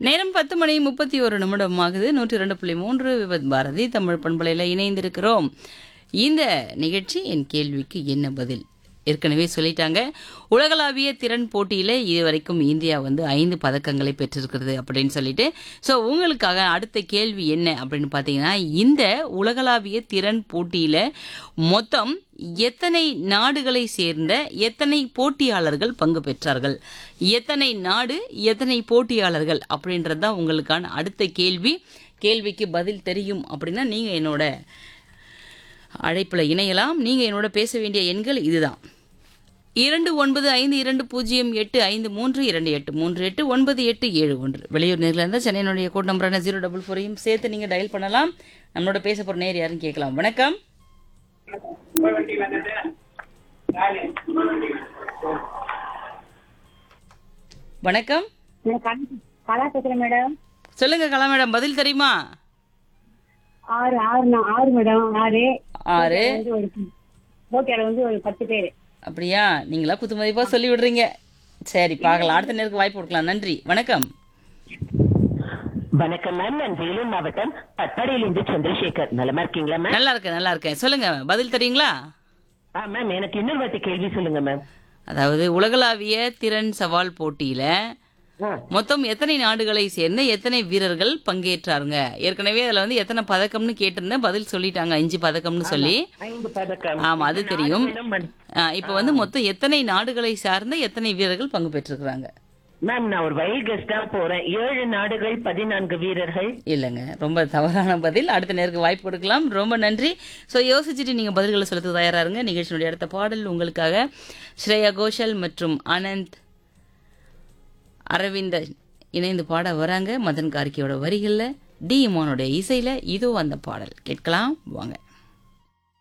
நேரம் பத்து மணி முப்பத்தி ஒரு நிமிடம் ஆகுது நூற்றி ரெண்டு புள்ளி மூன்று விபத் பாரதி தமிழ் பண்பலையில் இணைந்திருக்கிறோம் இந்த நிகழ்ச்சி என் கேள்விக்கு என்ன பதில் ஏற்கனவே சொல்லிட்டாங்க உலகளாவிய திறன் போட்டியில் இதுவரைக்கும் இந்தியா வந்து ஐந்து பதக்கங்களை பெற்றிருக்கிறது அப்படின்னு சொல்லிட்டு ஸோ உங்களுக்காக அடுத்த கேள்வி என்ன அப்படின்னு பார்த்தீங்கன்னா இந்த உலகளாவிய திறன் போட்டியில் மொத்தம் எத்தனை நாடுகளை சேர்ந்த எத்தனை போட்டியாளர்கள் பங்கு பெற்றார்கள் எத்தனை நாடு எத்தனை போட்டியாளர்கள் அப்படின்றது தான் உங்களுக்கான அடுத்த கேள்வி கேள்விக்கு பதில் தெரியும் அப்படின்னா நீங்கள் என்னோட அழைப்பில் இணையலாம் நீங்கள் என்னோட பேச வேண்டிய எண்கள் இதுதான் இரண்டு ஒன்பது ஐந்து இரண்டு பூஜ்ஜியம் எட்டு ஐந்து மூன்று இரண்டு எட்டு மூன்று எட்டு ஒன்பது எட்டு ஏழு ஒன்று வெளியூர் நேரில் இருந்தால் சென்னையினுடைய கோட் நம்பரான ஜீரோ டபுள் ஃபோரையும் சேர்த்து நீங்கள் டயல் பண்ணலாம் நம்மளோட பேச போகிற நேர் யாருன்னு கேட்கலாம் வணக்கம் வணக்கம் நான் கலா- கலா பேசுறேன் மேடம் சொல்லுங்க கலா மேடம் பதில் தெரியுமா ஆறு ஆறு நான் ஆறு மேடம் ஆறு ஆறு வந்து ஒரு ஓகேல வந்து ஒரு பத்து பேர் அப்படியா நீங்களா குத்து மதிப்பா சொல்லி விடுறீங்க சரி பார்க்கலாம் அடுத்த நேருக்கு வாய்ப்பு கொடுக்கலாம் நன்றி வணக்கம் வணக்கம் மேம் நான் வேலூர் மாவட்டம் பட்டாடியிலிருந்து சந்திரசேகர் நலமா இருக்கீங்களா மேம் நல்லா இருக்கேன் நல்லா இருக்கேன் சொல்லுங்க பதில் தெரியுங்களா ஆ மேம் எனக்கு இன்னொரு வாட்டி கேள்வி சொல்லுங்க மேம் அதாவது உலகளாவிய திறன் சவால் போட்டியில ஆ, மொத்தம் எத்தனை நாடுகளை சேர்ந்த எத்தனை வீரர்கள் பங்கேற்றாருங்க ஏற்கனவே அதுல வந்து எத்தனை பதக்கம்னு கேட்டிருந்தேன் பதில் சொல்லிட்டாங்க அஞ்சு பதக்கம்னு சொல்லி ஐந்து பதக்கம் ஆமா அது தெரியும் மேடம், மேம். ஆ, இப்ப வந்து மொத்தம் எத்தனை நாடுகளை சார்ந்த எத்தனை வீரர்கள் பங்கு பெற்றிருக்கிறாங்க மேம் நான் ஒரு வைல்ட் கெஸ்டா போறேன் ஏழு நாடுகள் பதினான்கு வீரர்கள் இல்லைங்க ரொம்ப தவறான பதில் அடுத்த நேருக்கு வாய்ப்பு கொடுக்கலாம் ரொம்ப நன்றி ஸோ யோசிச்சுட்டு நீங்கள் பதில்களை சொல்ல தயாரா இருங்க நிகழ்ச்சியினுடைய அடுத்த பாடல் உங்களுக்காக ஸ்ரேயா கோஷல் மற்றும் ஆனந்த் அரவிந்தன் இணைந்து பாட வராங்க மதன் கார்கியோட வரிகளில் டி இமானுடைய இசையில் இதோ அந்த பாடல் கேட்கலாம் வாங்க